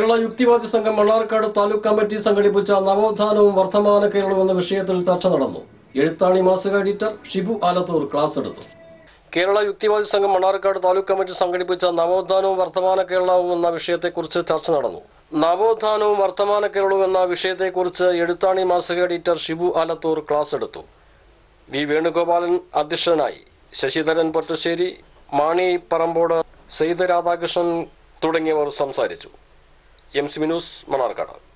കേരള യുക്തിവാദി സംഘം മണ്ണാർക്കാട് താലൂക്ക് കമ്മിറ്റി സംഘടിപ്പിച്ച നവോത്ഥാനവും വർത്തമാന കേരളവും എന്ന വിഷയത്തിൽ ചർച്ച നടന്നു എഴുത്താണി മാസിക എഡിറ്റർ ഷിബു ആലത്തൂർ ക്ലാസ് എടുത്തു കേരള യുക്തിവാദി സംഘം മണ്ണാർക്കാട് താലൂക്ക് കമ്മിറ്റി സംഘടിപ്പിച്ച നവോത്ഥാനവും വർത്തമാന കേരളവും എന്ന വിഷയത്തെക്കുറിച്ച് ചർച്ച നടന്നു നവോത്ഥാനവും വർത്തമാന കേരളവും എന്ന വിഷയത്തെക്കുറിച്ച് എഴുത്താണി മാസിക എഡിറ്റർ ഷിബു ആലത്തൂർ ക്ലാസ് എടുത്തു വി വേണുഗോപാലൻ അധ്യക്ഷനായി ശശിധരൻ പൊറ്റശ്ശേരി മാണി പറമ്പോട് സെയ്ത് രാധാകൃഷ്ണൻ തുടങ്ങിയവർ സംസാരിച്ചു എം സി വിനൂസ് മണാർക്കാട്